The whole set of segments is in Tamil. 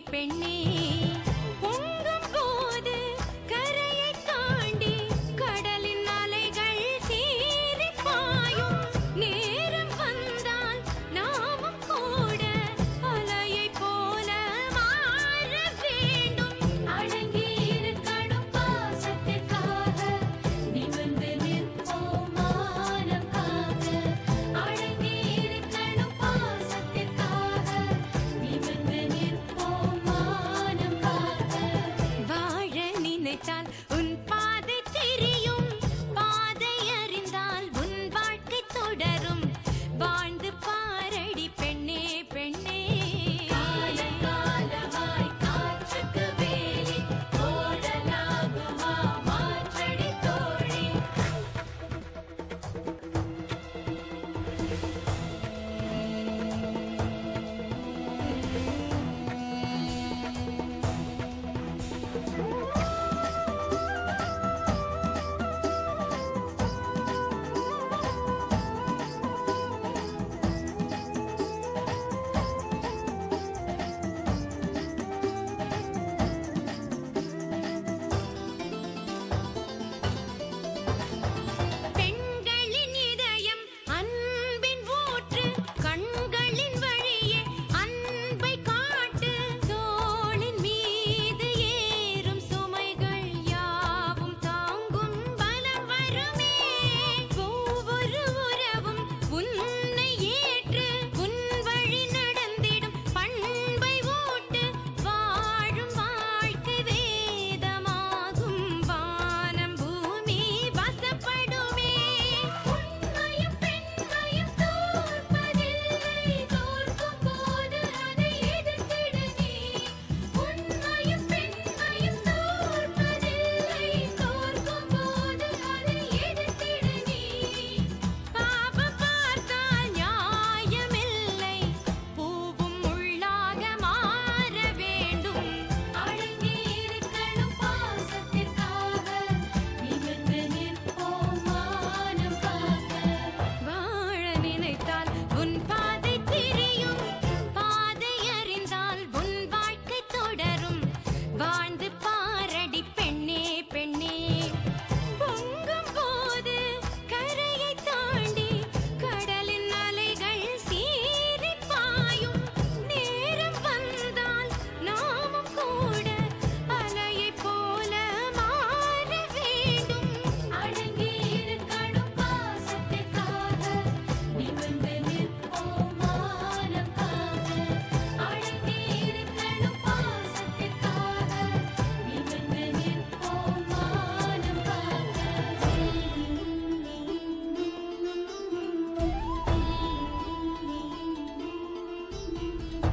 பெண்ணே பொங்கும் போது கரையை தாண்டி கடலின் அலைகள் சீறி பாயும் நேரம் வந்தால் நாமும் கூட அலையை போல மாற வேண்டும் அடங்கி இருக்கணும் பாசத்திற்காக நிமிர்ந்து நிற்போம் மானம் காக்க அடங்கி இருக்கணும் பாசத்திற்காக நிமிர்ந்து நிற்போம் மானம் காக்க வாழ நினைத்தால் உன் பாதை தெரியும் பாதை அறிந்தால் உன் வாழ்க்கை தொடரும் வாழ்ந்து பாரடி பெண்ணே பெண்ணே காலகாலமாய் காற்றுக்கு வேலி ஓடலாகுமா மாற்றடி தோழி பெண்களின் இதயம் அன்பின் ஊற்று கண்களின் வழியே அன்பை காட்டு தோளின் மீது ஏறும் சுமைகள் யாவும் தாங்கும் பலம் வருமே ஒவ்வொரு உறவும் உன்னை ஏற்று உன் வழி நடந்திடும் பண்பை ஊட்டு வாழும் வாழ்க்கை வேதமாகும் வானம் பூமி வசப்படுமே உண்மையும் பெண்மையும் தோற்பதில்லை தோற்கும் போது அதை எதிர்த்திடு நீ உண்மையும் பெண்மையும் தோற்பதில்லை தோற்கும் போது அதை எதிர்த்திடு நீ பாவம் பார்த்தால் நியாயமில்லை பூவும் முள்ளாக மாற வேண்டும் அடங்கி இருக்கணும் பாசத்திற்காக நிமிர்ந்து நிற்போம் மானம் காக்க வாழ நினைத்தால் உன் பாதை தெரியும் பாதை அறிந்தால் உன் வாழ்க்கை தொடரும் வாழ்ந்து பாரடி பெண்ணே பெண்ணே பொங்கும் போது கரையை தாண்டி கடலின் அலைகள் சீறி பாயும் நேரம் வந்தால் நாமும் கூட அலையை போல மாற வேண்டும் அடங்கி இருக்கணும் பாசத்திற்காக நிமிர்ந்து நிற்போம் மானம் காக்க அடங்கி இருக்கணும் பாசத்திற்காக நிமிர்ந்து நிற்போம் மானம் காக்க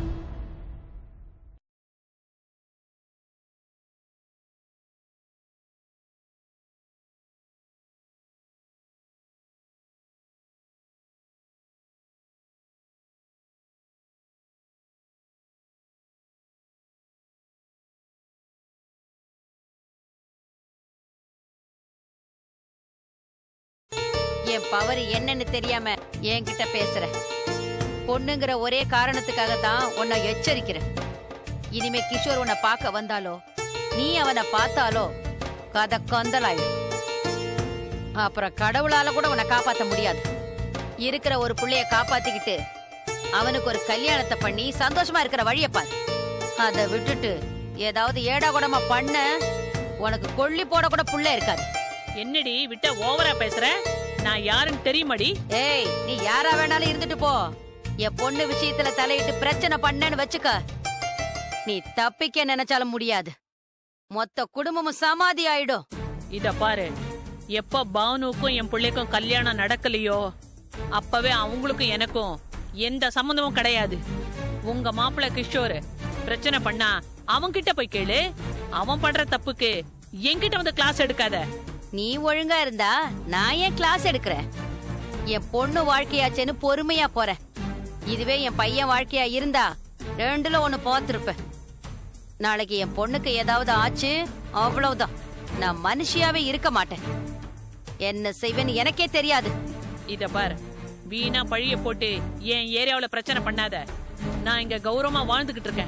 என் பவர் என்னன்னு தெரியாம என்கிட்ட பேசுற பொண்ணுங்கிற ஒரே காரணத்துக்காக தான் உன்னை எச்சரிக்கிறேன் இனிமே கிஷோர் உன்னை பார்க்க வந்தாலோ நீ அவனை பார்த்தாலோ கதை கந்தலாயிடும் அப்புறம் கடவுளால கூட உன்னை காப்பாத்த முடியாது இருக்கிற ஒரு புள்ளைய காப்பாத்திக்கிட்டு அவனுக்கு ஒரு கல்யாணத்தை பண்ணி சந்தோஷமா இருக்கிற வழிய பாரு அதை விட்டுட்டு ஏதாவது ஏடா கூடமா பண்ண உனக்கு கொள்ளி போட கூட புள்ள இருக்காது என்னடி விட்ட ஓவரா பேசுற நான் யாருன்னு தெரியுமாடி ஏய் நீ யாரா வேணாலும் இருந்துட்டு போ என் பொண்ணு விஷயத்துல தலையிட்டு பிரச்சனை பண்ணேன்னு வச்சுக்க நீ தப்பிக்க நினைச்சாலும் முடியாது மொத்த குடும்பமும் சமாதி ஆயிடும் இத பாரு எப்ப பானுக்கும் என் பிள்ளைக்கும் கல்யாணம் நடக்கலையோ அப்பவே அவங்களுக்கும் எனக்கும் எந்த சம்மந்தமும் கிடையாது உங்க மாப்பிள்ளை கிஷோர் பிரச்சனை பண்ணா அவன் கிட்ட போய் கேளு அவன் பண்ற தப்புக்கு என்கிட்ட வந்து கிளாஸ் எடுக்காத நீ ஒழுங்கா இருந்தா நான் ஏன் கிளாஸ் எடுக்கிறேன் என் பொண்ணு வாழ்க்கையாச்சேன்னு பொறுமையா போறேன் இதுவே என் பையன் வாழ்க்கையா இருந்தா ரெண்டுல ஒண்ணு பார்த்திருப்பேன் நாளைக்கு என் பொண்ணுக்கு ஏதாவது ஆச்சு அவ்வளவுதான் நான் மனுஷியாவே இருக்க மாட்டேன் என்ன செய்வேன்னு எனக்கே தெரியாது இத பார் வீணா பழிய போட்டு என் ஏரியாவுல பிரச்சனை பண்ணாத நான் இங்க கௌரவமா வாழ்ந்துகிட்டு இருக்கேன்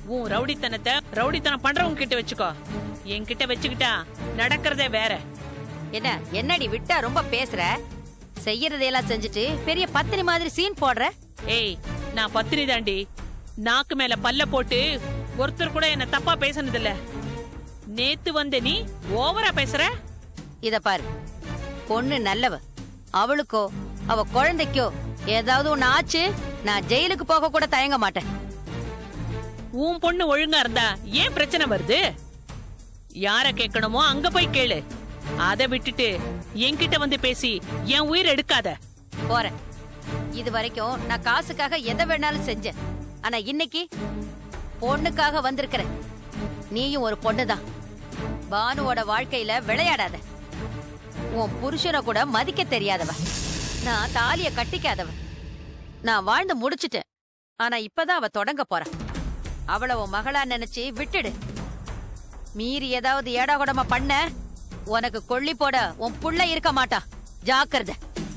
உன் ரவுடித்தனத்தை ரவுடித்தனம் பண்றவங்க கிட்ட வச்சுக்கோ என்கிட்ட வச்சுக்கிட்டா நடக்கிறதே வேற என்ன என்னடி விட்டா ரொம்ப பேசுற செய்யறதையெல்லாம் செஞ்சுட்டு பெரிய பத்தினி மாதிரி சீன் போடுற ஏய் நான் பத்தினி தாண்டி நாக்கு மேல பல்ல போட்டு ஒருத்தர் கூட என்ன தப்பா பேசுனது இல்ல நேத்து வந்த நீ ஓவரா பேசுற இத பாரு பொண்ணு நல்லவ அவளுக்கோ அவ குழந்தைக்கோ ஏதாவது ஒண்ணு ஆச்சு நான் ஜெயிலுக்கு போக கூட தயங்க மாட்டேன் உன் பொண்ணு ஒழுங்கா இருந்தா ஏன் பிரச்சனை வருது யார கேட்கணுமோ அங்க போய் கேளு அத விட்டுட்டு என்கிட்ட வந்து பேசி என் உயிர் எடுக்காத போறேன் இது வரைக்கும் நான் காசுக்காக எதை வேணாலும் செஞ்சேன் ஆனா இன்னைக்கு பொண்ணுக்காக வந்திருக்கிறேன் நீயும் ஒரு பொண்ணுதான் பானுவோட வாழ்க்கையில விளையாடாத உன் புருஷனை கூட மதிக்க தெரியாதவ நான் தாலிய கட்டிக்காதவ நான் வாழ்ந்து முடிச்சிட்டேன் ஆனா இப்பதான் அவ தொடங்க போறா அவள உன் மகளா நினைச்சு விட்டுடு மீறி ஏதாவது ஏடாகுடமா பண்ண உனக்கு கொள்ளி போட உன் புள்ள இருக்க மாட்டா ஜாக்கிரதை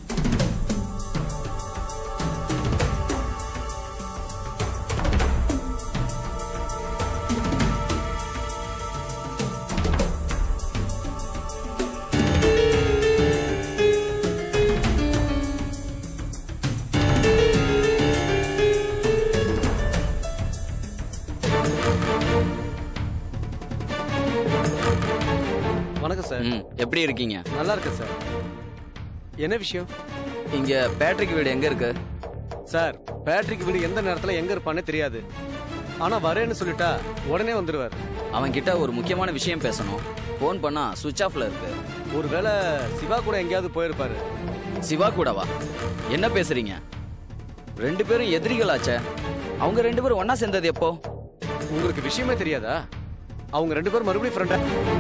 வணக்கம் சார் ம் எப்படி இருக்கீங்க நல்லா இருக்கேன் சார் என்ன விஷயம் இங்க பேட்ரிக் வீடு எங்க இருக்கு சார் பேட்ரிக் வீடு எந்த நேரத்துல எங்க இருப்பானே தெரியாது ஆனா வரேன்னு சொல்லிட்டா உடனே வந்துருவார் அவன் கிட்ட ஒரு முக்கியமான விஷயம் பேசணும் ஃபோன் பண்ணா சுவிட்ச் ஆஃப்ல இருக்கு ஒருவேளை சிவா கூட எங்கேயாவது போயிருப்பாரு சிவா கூடவா என்ன பேசுறீங்க ரெண்டு பேரும் எதிரிகளாச்சே அவங்க ரெண்டு பேரும் ஒண்ணா சேர்ந்தது எப்போ உங்களுக்கு விஷயமே தெரியாதா அவங்க ரெண்டு பேரும் மறுபடியும் ஃப்ரெண்டா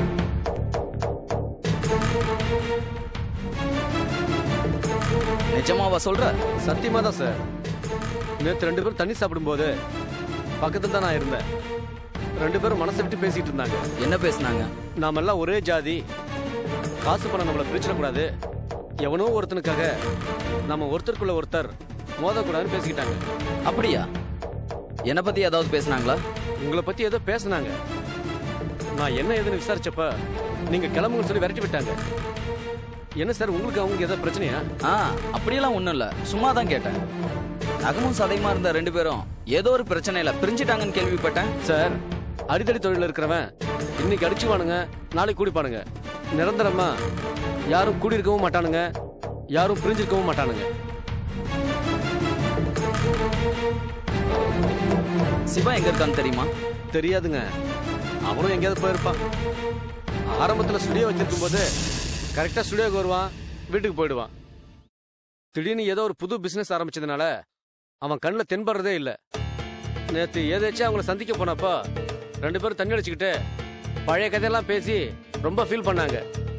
நிஜமாவா சொல்ற சத்தியமா தான் சார் நேற்று ரெண்டு பேரும் தண்ணி சாப்பிடும்போது பக்கத்துல தான் நான் இருந்தேன் ரெண்டு பேரும் மனசை விட்டு பேசிட்டு இருந்தாங்க என்ன பேசுனாங்க நாம எல்லாம் ஒரே ஜாதி காசு பணம் நம்மள பிரிச்சிடக்கூடாது எவனோ ஒருத்தனுக்காக நம்ம ஒருத்தருக்குள்ள ஒருத்தர் மோதக்கூடாதுன்னு பேசிக்கிட்டாங்க அப்படியா என்ன பத்தி ஏதாவது பேசுனாங்களா உங்களை பத்தி ஏதோ பேசுனாங்க நான் என்ன ஏதுன்னு விசாரிச்சப்ப நீங்க கிளம்புங்கன்னு சொல்லி விரட்டி விட்டாங்க என்ன சார் உங்களுக்கு அவங்களுக்கு ஏதாவது பிரச்சனையா ஆ அப்படியெல்லாம் ஒண்ணும் இல்ல சும்மா தான் கேட்டேன் நகமும் சதையுமா இருந்த ரெண்டு பேரும் ஏதோ ஒரு பிரச்சனையில பிரிஞ்சிட்டாங்கன்னு கேள்விப்பட்டேன் சார் அடித்தடி தொழில் இருக்கிறவன் இன்னைக்கு அடிச்சுவானுங்க நாளைக்கு கூடிப்பானுங்க நிரந்தரமா யாரும் கூடியிருக்கவும் மாட்டானுங்க யாரும் பிரிஞ்சிருக்கவும் மாட்டானுங்க சிவா எங்க இருக்கான்னு தெரியுமா தெரியாதுங்க அவனும் எங்கேயாவது போயிருப்பான் ஆரம்பத்துல ஸ்டுடியோ வச்சிருக்கும் போது கரெக்டா ஸ்டுடியோக்கு வருவான் வீட்டுக்கு போயிடுவான் திடீர்னு ஏதோ ஒரு புது பிசினஸ் ஆரம்பிச்சதுனால அவன் கண்ணில் தென்படுறதே இல்லை நேத்து ஏதாச்சும் அவங்கள சந்திக்க போனப்போ ரெண்டு பேரும் தண்ணி அடிச்சுக்கிட்டு பழைய கதையெல்லாம் பேசி ரொம்ப ஃபீல் பண்ணாங்க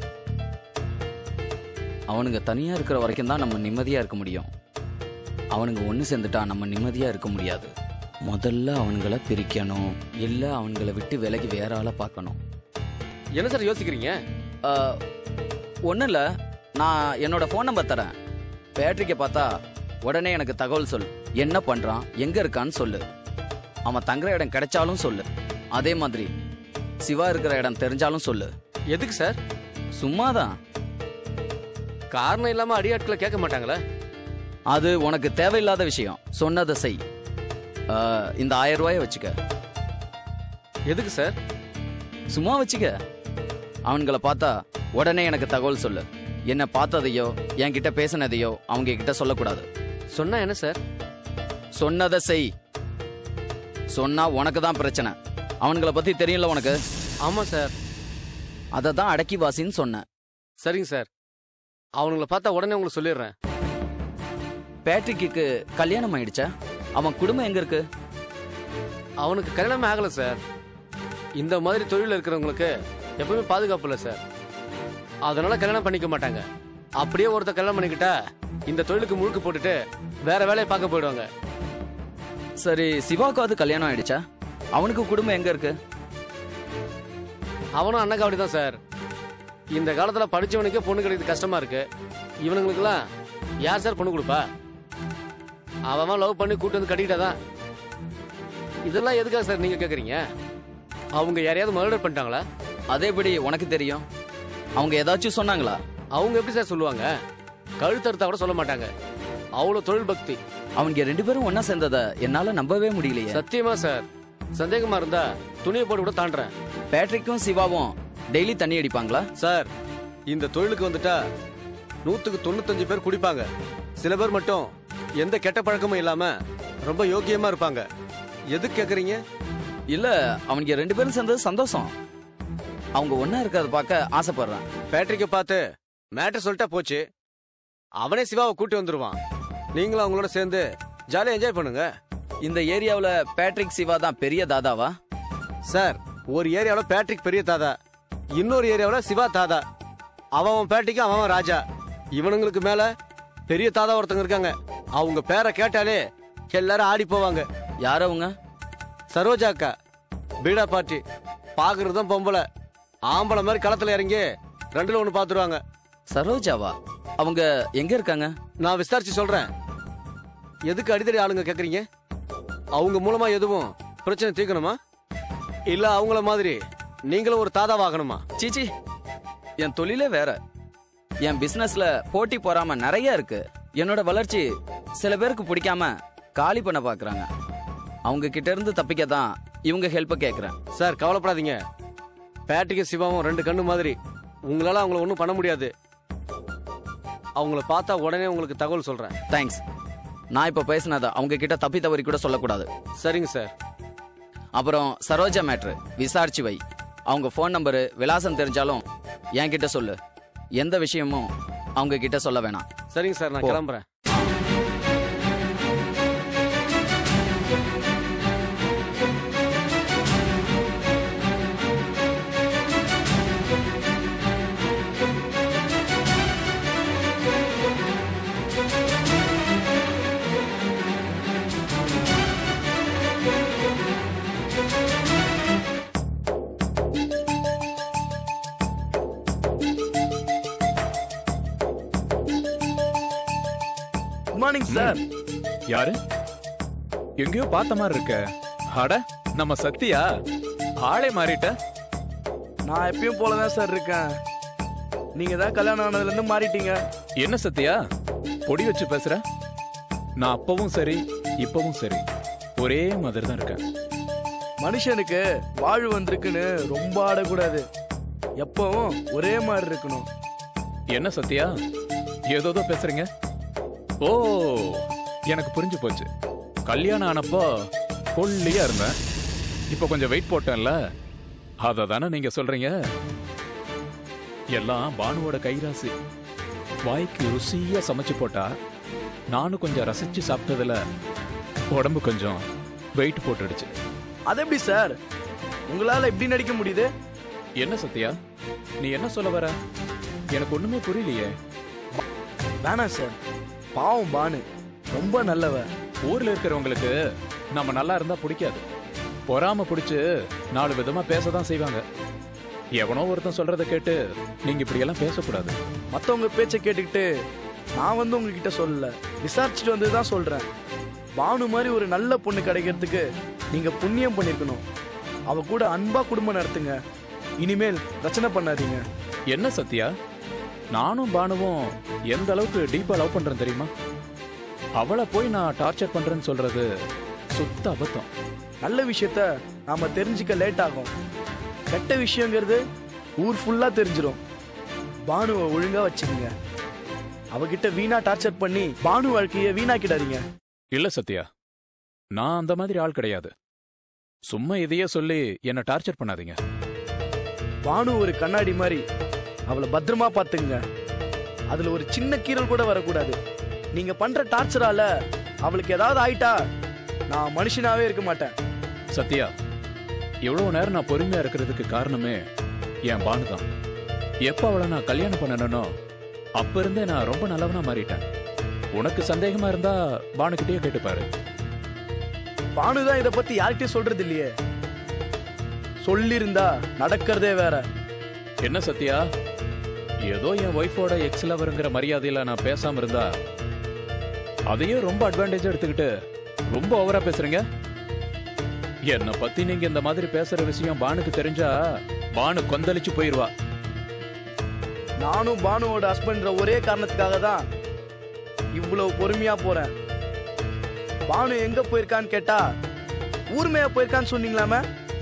அவனுங்க தனியா இருக்கிற வரைக்கும் தான் நம்ம நிம்மதியா இருக்க முடியும் அவனுங்க ஒன்று சேர்ந்துட்டா நம்ம நிம்மதியா இருக்க முடியாது முதல்ல அவனுங்கள பிரிக்கணும் இல்ல அவனுங்கள விட்டு விலகி வேற ஆளை பார்க்கணும் என்ன சார் யோசிக்கிறீங்க ஒன்றும் இல்லை நான் என்னோட ஃபோன் நம்பர் தரேன் பேட்ரிக்கை பார்த்தா உடனே எனக்கு தகவல் சொல் என்ன பண்றான் எங்க இருக்கான்னு சொல்லு அவன் தங்குற இடம் கிடைச்சாலும் சொல்லு அதே மாதிரி சிவா இருக்கிற இடம் தெரிஞ்சாலும் சொல்லு எதுக்கு சார் சும்மாதான் காரணம் இல்லாம அடியாட்களை கேட்க மாட்டாங்களா அது உனக்கு தேவையில்லாத விஷயம் சொன்னதை செய் ஆ, இந்த ஆயிரம் ரூபாய வச்சுக்க எதுக்கு சார் சும்மா வச்சுக்க அவன்கள பார்த்தா உடனே எனக்கு தகவல் சொல்லு என்ன பார்த்ததையோ என்கிட்ட பேசினதையோ அவங்க கிட்ட சொல்லக்கூடாது சொன்னா என்ன சார் சொன்னதை செய் சொன்னா உனக்கு தான் பிரச்சனை அவனுங்கள பத்தி தெரியல உனக்கு ஆமா சார் அதை தான் அடக்கி வாசின்னு சொன்னேன் சரிங்க சார் அவனுங்கள பார்த்தா உடனே உங்களுக்கு சொல்லிடுறேன் பேட்ரிக்கு கல்யாணம் ஆயிடுச்சா அவன் குடும்பம் எங்க இருக்கு அவனுக்கு கல்யாணமே ஆகல சார் இந்த மாதிரி தொழில் இருக்கிறவங்களுக்கு எப்பவுமே பாதுகாப்பு இல்லை சார் அதனால கல்யாணம் பண்ணிக்க மாட்டாங்க அப்படியே ஒருத்தர் கல்யாணம் பண்ணிக்கிட்டா இந்த தொழிலுக்கு முழுக்கு போட்டுட்டு வேற வேலையை பார்க்க போயிடுவாங்க சரி சிவாவுக்காவது கல்யாணம் ஆயிடுச்சா அவனுக்கு குடும்பம் எங்க இருக்கு அவனும் அண்ணக்காவடி தான் சார் இந்த காலத்துல படிச்சவனுக்கே பொண்ணு கிடைக்கிறது கஷ்டமா இருக்கு இவனுங்களுக்குலாம் யார் சார் பொண்ணு கொடுப்பா அவன் லவ் பண்ணி கூட்டு வந்து கட்டிக்கிட்டாதான் இதெல்லாம் எதுக்காக சார் நீங்க கேக்குறீங்க அவங்க யாரையாவது மர்டர் பண்ணிட்டாங்களா அதேபடி உனக்கு தெரியும் அவங்க ஏதாச்சும் சொன்னாங்களா அவங்க எப்படி சார் சொல்லுவாங்க கழுத்தறுத்தா கூட சொல்ல மாட்டாங்க அவ்வளவு தொழில் பக்தி அவங்க ரெண்டு பேரும் ஒண்ணா சேர்ந்தத என்னால நம்பவே முடியலையே சத்தியமா சார் சந்தேகமா இருந்தா துணியை போட்டு கூட தாண்டுறேன் பேட்ரிக்கும் சிவாவும் டெய்லி தண்ணி அடிப்பாங்களா சார் இந்த தொழிலுக்கு வந்துட்டா நூத்துக்கு தொண்ணூத்தஞ்சு பேர் குடிப்பாங்க சில பேர் மட்டும் எந்த கெட்ட பழக்கமும் இல்லாம ரொம்ப யோக்கியமா இருப்பாங்க எதுக்கு கேக்குறீங்க இல்ல அவங்க ரெண்டு பேரும் சேர்ந்தது சந்தோஷம் அவங்க ஒண்ணா இருக்கிறத பார்க்க ஆசைப்படுறேன் பேட்ரிக்க பார்த்து மேட்டர் சொல்லிட்டா போச்சு அவனே சிவாவை கூட்டி வந்துருவான் நீங்களும் அவங்களோட சேர்ந்து ஜாலியா என்ஜாய் பண்ணுங்க இந்த ஏரியாவுல பேட்ரிக் சிவா தான் பெரிய தாதாவா சார் ஒரு ஏரியாவுல பேட்ரிக் பெரிய தாதா இன்னொரு ஏரியாவுல சிவா தாதா அவன் அவன் பேட்ரிக்கு அவன் அவன் ராஜா இவனுங்களுக்கு மேல பெரிய தாதா ஒருத்தங்க இருக்காங்க அவங்க பேரை கேட்டாலே எல்லாரும் ஆடி போவாங்க யார் அவங்க சரோஜா அக்கா பீடா பார்ட்டி பாக்குறது தான் பொம்பளை ஆம்பளை மாதிரி களத்துல இறங்கி ரெண்டுல ஒண்ணு பாத்துருவாங்க சரோஜாவா அவங்க எங்க இருக்காங்க நான் விசாரிச்சு சொல்றேன் எதுக்கு அடிதடி ஆளுங்க கேக்குறீங்க அவங்க மூலமா எதுவும் பிரச்சனை தீர்க்கணுமா இல்ல அவங்கள மாதிரி நீங்களும் ஒரு தாதாவாகணுமா சீச்சி என் தொழிலே வேற என் பிசினஸ்ல போட்டி போறாம நிறைய இருக்கு என்னோட வளர்ச்சி சில பேருக்கு பிடிக்காம காலி பண்ண பாக்குறாங்க அவங்க கிட்ட இருந்து தப்பிக்க தான் இவங்க ஹெல்ப்ப கேக்குறேன் சார் கவலைப்படாதீங்க பேட்ரிக்கு சிவாவும் ரெண்டு கண்ணு மாதிரி உங்களால அவங்கள ஒன்றும் பண்ண முடியாது அவங்கள பார்த்தா உடனே உங்களுக்கு தகவல் சொல்றேன் தேங்க்ஸ் நான் இப்ப பேசினத அவங்க கிட்ட தப்பி தவறி கூட சொல்லக்கூடாது சரிங்க சார் அப்புறம் சரோஜா மேட்ரு விசாரிச்சு வை அவங்க ஃபோன் நம்பரு விலாசம் தெரிஞ்சாலும் என்கிட்ட சொல்லு எந்த விஷயமும் அவங்க கிட்ட சொல்ல வேணாம் சரிங்க சார் நான் போ. கிளம்புறேன் குட் மார்னிங் சார் யாரு எங்கேயோ பார்த்த மாதிரி இருக்க அட நம்ம சக்தியா ஆளே மாறிட்ட நான் எப்பயும் போல தான் சார் இருக்கேன் நீங்க தான் கல்யாணம் ஆனதுல இருந்து மாறிட்டீங்க என்ன சத்யா பொடி வச்சு பேசுற நான் அப்பவும் சரி இப்பவும் சரி ஒரே மாதிரி தான் இருக்கேன் மனுஷனுக்கு வாழ்வு வந்திருக்குன்னு ரொம்ப ஆடக்கூடாது எப்பவும் ஒரே மாதிரி இருக்கணும் என்ன சத்யா ஏதோதோ பேசுறீங்க ஓ எனக்கு புரிஞ்சு போச்சு கல்யாணம் ஆனப்போ கொல்லியா இருந்தேன் இப்போ கொஞ்சம் வெயிட் போட்டேன்ல அதை தானே நீங்க சொல்றீங்க எல்லாம் பானுவோட கைராசி வாய்க்கு ருசியா சமைச்சு போட்டா நானும் கொஞ்சம் ரசிச்சு சாப்பிட்டதுல உடம்பு கொஞ்சம் வெயிட் போட்டுடுச்சு அது எப்படி சார் உங்களால எப்படி நடிக்க முடியுது என்ன சத்யா நீ என்ன சொல்ல வர எனக்கு ஒண்ணுமே புரியலையே வேணாம் சார் பாவம் பானு ரொம்ப நல்லவ ஊர்ல இருக்கிறவங்களுக்கு நம்ம நல்லா இருந்தா பிடிக்காது பொறாம பிடிச்சு நாலு விதமா பேசதான் செய்வாங்க எவனோ ஒருத்தன் சொல்றத கேட்டு நீங்க இப்படி எல்லாம் பேசக்கூடாது மத்தவங்க பேச்சை கேட்டுக்கிட்டு நான் வந்து உங்ககிட்ட சொல்லல விசாரிச்சுட்டு வந்து தான் சொல்றேன் பானு மாதிரி ஒரு நல்ல பொண்ணு கிடைக்கிறதுக்கு நீங்க புண்ணியம் பண்ணிருக்கணும் அவ கூட அன்பா குடும்பம் நடத்துங்க இனிமேல் பிரச்சனை பண்ணாதீங்க என்ன சத்யா நானும் பானுவும் எந்த அளவுக்கு டீப்பா லவ் பண்றேன் தெரியுமா அவளை போய் நான் டார்ச்சர் பண்றேன்னு சொல்றது சுத்த அபத்தம் நல்ல விஷயத்த நாம தெரிஞ்சுக்க லேட் ஆகும் கெட்ட விஷயங்கிறது ஊர் ஃபுல்லா தெரிஞ்சிடும் பானுவை ஒழுங்கா வச்சுக்கோங்க அவகிட்ட வீணா டார்ச்சர் பண்ணி பானு வாழ்க்கைய வீணாக்கிடாதீங்க இல்ல சத்யா நான் அந்த மாதிரி ஆள் கிடையாது சும்மா இதையே சொல்லி என்ன டார்ச்சர் பண்ணாதீங்க பானு ஒரு கண்ணாடி மாதிரி அவளை பத்திரமா பாத்துங்க அதுல ஒரு சின்ன கீறல் கூட வரக்கூடாது நீங்க பண்ற டார்ச்சரால அவளுக்கு ஏதாவது ஆயிட்டா நான் மனுஷனாவே இருக்க மாட்டேன் சத்யா இவ்வளவு நேரம் நான் பொறுமையா இருக்கிறதுக்கு காரணமே என் பானு தான் எப்ப அவளை நான் கல்யாணம் பண்ணனோ அப்ப இருந்தே நான் ரொம்ப நல்லவனா மாறிட்டேன் உனக்கு சந்தேகமா இருந்தா பானுக்கிட்டே கேட்டுப்பாரு பானு தான் இத பத்தி யார்கிட்டயும் சொல்றது இல்லையே சொல்லியிருந்தா நடக்கிறதே வேற என்ன சத்யா ஏதோ என் ஒய்ஃபோட எக்ஸ் லவருங்கிற மரியாதையில நான் பேசாம இருந்தா அதையே ரொம்ப அட்வான்டேஜ் எடுத்துக்கிட்டு ரொம்ப ஓவரா பேசுறீங்க என்னை பத்தி நீங்க இந்த மாதிரி பேசுற விஷயம் பானுக்கு தெரிஞ்சா பானு கொந்தளிச்சு போயிருவா நானும் பானுவோட ஹஸ்பண்ட்ற ஒரே காரணத்துக்காக தான் இவ்வளவு பொறுமையா போறேன் பானு எங்க போயிருக்கான்னு கேட்டா ஊர்மையா போயிருக்கான்னு சொன்னீங்களாமே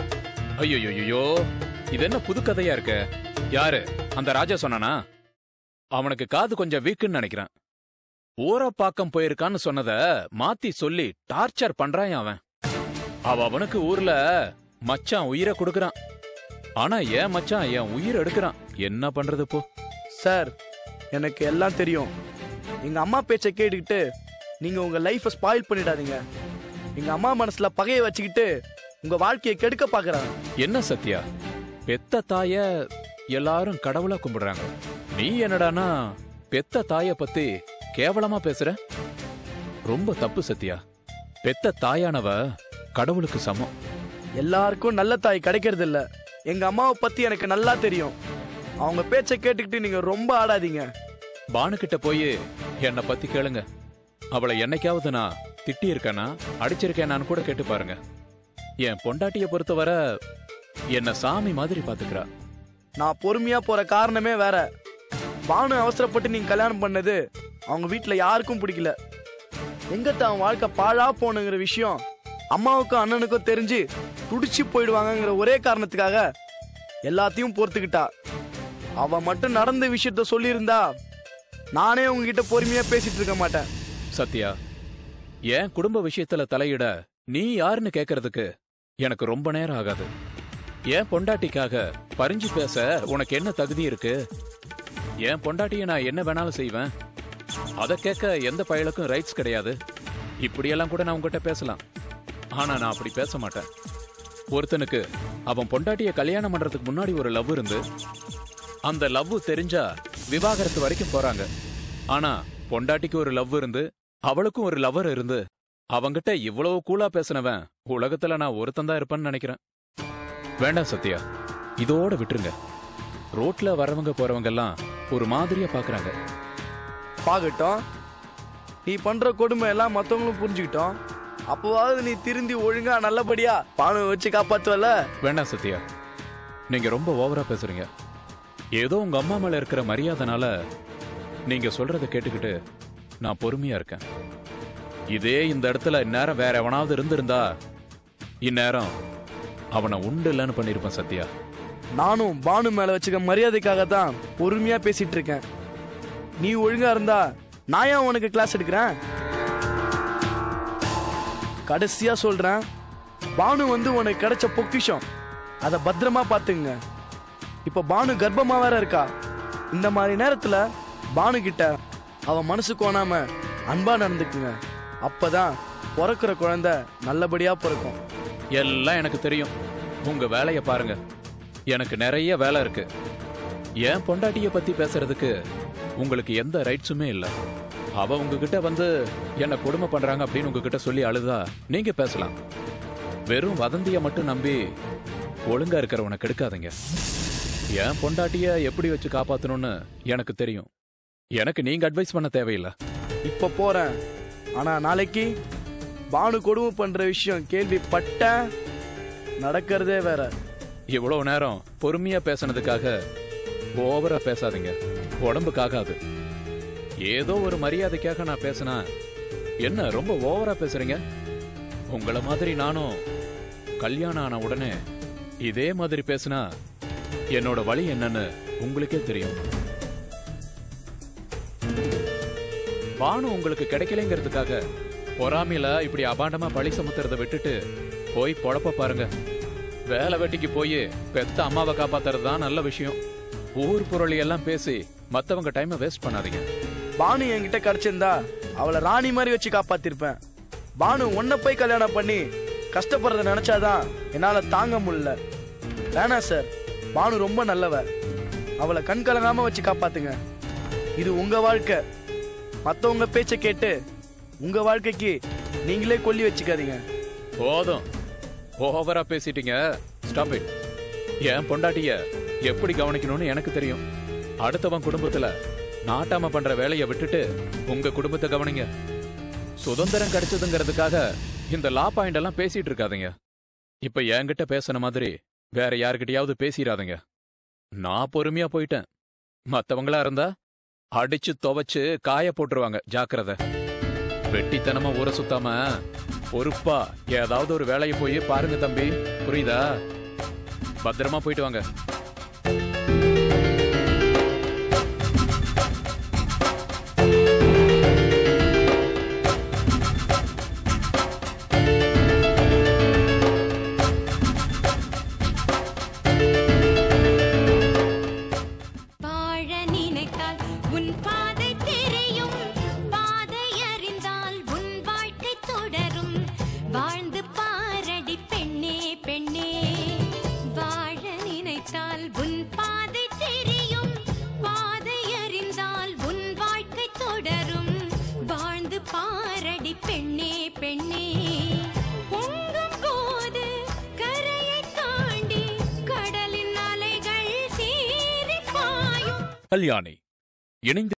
ஐயோ இது என்ன புது கதையா இருக்கு யாரு அந்த ராஜா சொன்னானா அவனுக்கு காது கொஞ்சம் வீக்குன்னு நினைக்கிறேன் ஊரப்பாக்கம் போயிருக்கான்னு சொன்னத மாத்தி சொல்லி டார்ச்சர் பண்றான் அவன் அவ அவனுக்கு ஊர்ல மச்சான் உயிரை கொடுக்கறான் ஆனா ஏன் மச்சான் என் உயிர் எடுக்கிறான் என்ன பண்றது போ சார் எனக்கு எல்லாம் தெரியும் எங்க அம்மா பேச்சை கேட்டுக்கிட்டு நீங்க உங்க லைஃபை ஸ்பாயில் பண்ணிடாதீங்க எங்க அம்மா மனசுல பகையை வச்சுக்கிட்டு உங்க வாழ்க்கையை கெடுக்க பாக்குறாங்க என்ன சத்யா பெத்த தாய எல்லாரும் கடவுளா கும்பிடுறாங்க நீ என்னடானா பெத்த தாய பத்தி கேவலமா பேசுற ரொம்ப தப்பு சத்யா பெத்த தாயானவ கடவுளுக்கு சமம் எல்லாருக்கும் நல்ல தாய் கிடைக்கிறது இல்ல எங்க அம்மாவை பத்தி எனக்கு நல்லா தெரியும் அவங்க பேச்சை கேட்டுக்கிட்டு நீங்க ரொம்ப ஆடாதீங்க பானுகிட்ட போய் என்னை பத்தி கேளுங்க அவளை என்னைக்காவது நான் திட்டி இருக்கேனா அடிச்சிருக்கேனான்னு கூட கேட்டு பாருங்க என் பொண்டாட்டிய பொறுத்தவரை என்ன சாமி மாதிரி பாத்துக்கிறா நான் பொறுமையா போற காரணமே வேற பானு அவசரப்பட்டு நீங்க கல்யாணம் பண்ணது அவங்க வீட்ல யாருக்கும் பிடிக்கல எங்க தான் வாழ்க்கை பாழா போனுங்கிற விஷயம் அம்மாவுக்கும் அண்ணனுக்கும் தெரிஞ்சு துடிச்சு போயிடுவாங்கங்கிற ஒரே காரணத்துக்காக எல்லாத்தையும் பொறுத்துக்கிட்டா அவ மட்டும் நடந்த விஷயத்த சொல்லியிருந்தா நானே உங்ககிட்ட பொறுமையா பேசிட்டு இருக்க மாட்டேன் சத்யா என் குடும்ப விஷயத்துல தலையிட நீ யாருன்னு கேக்குறதுக்கு எனக்கு ரொம்ப நேரம் ஆகாது என் பொண்டாட்டிக்காக பறிஞ்சு பேச உனக்கு என்ன தகுதி இருக்கு என் பொண்டாட்டிய நான் என்ன வேணாலும் செய்வேன் அத கேட்க எந்த பயலுக்கும் ரைட்ஸ் கிடையாது இப்படியெல்லாம் கூட நான் உங்ககிட்ட பேசலாம் ஆனா நான் அப்படி பேச மாட்டேன் ஒருத்தனுக்கு அவன் பொண்டாட்டிய கல்யாணம் பண்றதுக்கு முன்னாடி ஒரு லவ் இருந்து அந்த லவ் தெரிஞ்சா விவாகரத்து வரைக்கும் போறாங்க ஆனா பொண்டாட்டிக்கு ஒரு லவ் இருந்து அவளுக்கும் ஒரு லவர் இருந்து அவங்கிட்ட இவ்வளவு கூலா பேசினவன் உலகத்துல நான் ஒருத்தன் தான் இருப்பேன்னு நினைக்கிறேன் வேண்டாம் சத்யா இதோட விட்டுருங்க ரோட்ல வரவங்க போறவங்க எல்லாம் ஒரு மாதிரியா பாக்குறாங்க பாக்கட்டும் நீ பண்ற கொடுமை எல்லாம் மத்தவங்களும் புரிஞ்சுக்கிட்டோம் அப்போவாவது நீ திருந்தி ஒழுங்கா நல்லபடியா பானு வச்சு காப்பாத்துவல வேண்டாம் சத்யா நீங்க ரொம்ப ஓவரா பேசுறீங்க ஏதோ உங்க அம்மா மேல இருக்கிற மரியாதைனால நீங்க சொல்றத கேட்டுக்கிட்டு நான் பொறுமையா இருக்கேன் இதே இந்த இடத்துல இந்நேரம் வேற எவனாவது இருந்திருந்தா இந்நேரம் அவனை உண்டு இல்லைன்னு பண்ணிருப்பேன் சத்யா நானும் பானு மேல வச்சுக்க மரியாதைக்காக தான் பொறுமையா பேசிட்டு இருக்கேன் நீ ஒழுங்கா இருந்தா நான் ஏன் உனக்கு கிளாஸ் எடுக்கிறேன் கடைசியா சொல்றேன் பானு வந்து உனக்கு கிடைச்ச பொக்கிஷம் அதை பத்திரமா பாத்துங்க இப்ப பானு கர்ப்பமா வேற இருக்கா இந்த மாதிரி நேரத்துல பானு கிட்ட அவ மனசு கோணாம அன்பா நடந்துக்குங்க அப்பதான் பிறக்கிற குழந்தை நல்லபடியா பிறக்கும் எல்லாம் எனக்கு தெரியும் உங்க வேலைய பாருங்க எனக்கு நிறைய வேலை இருக்கு என் பொண்டாட்டிய பத்தி பேசுறதுக்கு உங்களுக்கு எந்த ரைட்ஸுமே இல்ல அவ உங்ககிட்ட வந்து என்ன கொடுமை பண்றாங்க அப்படின்னு உங்ககிட்ட சொல்லி அழுதா நீங்க பேசலாம் வெறும் வதந்திய மட்டும் நம்பி ஒழுங்கா இருக்கிறவனை கெடுக்காதீங்க என் பொண்டாட்டிய எப்படி வச்சு காப்பாத்தணும்னு எனக்கு தெரியும் எனக்கு நீங்க அட்வைஸ் பண்ண தேவையில்லை இப்ப போறேன் ஆனா நாளைக்கு பானு கொடுமை பண்ற விஷயம் கேள்விப்பட்ட நடக்கிறதே வேற இவ்வளவு நேரம் பொறுமையா பேசுனதுக்காக ஓவரா பேசாதீங்க உடம்புக்காகாது ஏதோ ஒரு மரியாதைக்காக நான் பேசினா என்ன ரொம்ப ஓவரா பேசுறீங்க உங்களை மாதிரி நானும் கல்யாணம் ஆன உடனே இதே மாதிரி பேசினா என்னோட வழி என்னன்னு உங்களுக்கே தெரியும் பானு உங்களுக்கு கிடைக்கலைங்கிறதுக்காக பொறாமையில இப்படி அபாண்டமா பழி சுமத்துறத விட்டுட்டு போய் பொழப்ப பாருங்க வேலை வெட்டிக்கு போய் பெத்த அம்மாவை காப்பாத்துறது தான் நல்ல விஷயம் ஊர் புரளி எல்லாம் பேசி மத்தவங்க டைமை வேஸ்ட் பண்ணாதீங்க பானு என்கிட்ட கிடைச்சிருந்தா அவளை ராணி மாதிரி வச்சு காப்பாத்திருப்பேன் பானு உன்னை போய் கல்யாணம் பண்ணி கஷ்டப்படுறத நினைச்சாதான் என்னால தாங்க முடியல வேணாம் சார் பானு ரொம்ப நல்லவ அவளை கண் கலங்காம வச்சு காப்பாத்துங்க இது உங்க வாழ்க்கை மத்தவங்க பேச்ச கேட்டு உங்க வாழ்க்கைக்கு நீங்களே கொல்லி வச்சுக்காதீங்க போதும் ஓவரா பேசிட்டீங்க ஸ்டாப் இட் என் பொண்டாட்டிய எப்படி கவனிக்கணும்னு எனக்கு தெரியும் அடுத்தவன் குடும்பத்துல நாட்டாம பண்ற வேலையை விட்டுட்டு உங்க குடும்பத்தை கவனிங்க சுதந்திரம் கிடைச்சதுங்கிறதுக்காக இந்த லா பாயிண்ட் எல்லாம் பேசிட்டு இருக்காதீங்க இப்ப என்கிட்ட பேசின மாதிரி வேற யார்கிட்டயாவது பேசிடாதீங்க நான் பொறுமையா போயிட்டேன் மத்தவங்களா இருந்தா அடிச்சு துவைச்சு காய போட்டுருவாங்க ஜாக்கிரதை வெட்டித்தனமா ஊற சுத்தாம பொறுப்பா ஏதாவது ஒரு வேலையை போய் பாருங்க தம்பி புரியுதா பத்திரமா போயிட்டு வாங்க வாழ நினைத்தால் உன் பாதை தெரியும் பாதை அறிந்தால் உன் வாழ்க்கை தொடரும் வாழ்ந்து பாரடி பெண்ணே பெண்ணே வாழ நினைத்தால் உன் பாதை தெரியும் பாதை அறிந்தால் உன் வாழ்க்கை தொடரும் வாழ்ந்து பாரடி பெண்ணே பெண்ணே பொங்கும் போது கரையை தாண்டி கடலின் அலைகள் சீறி பாயும் கல்யாணி இணைந்து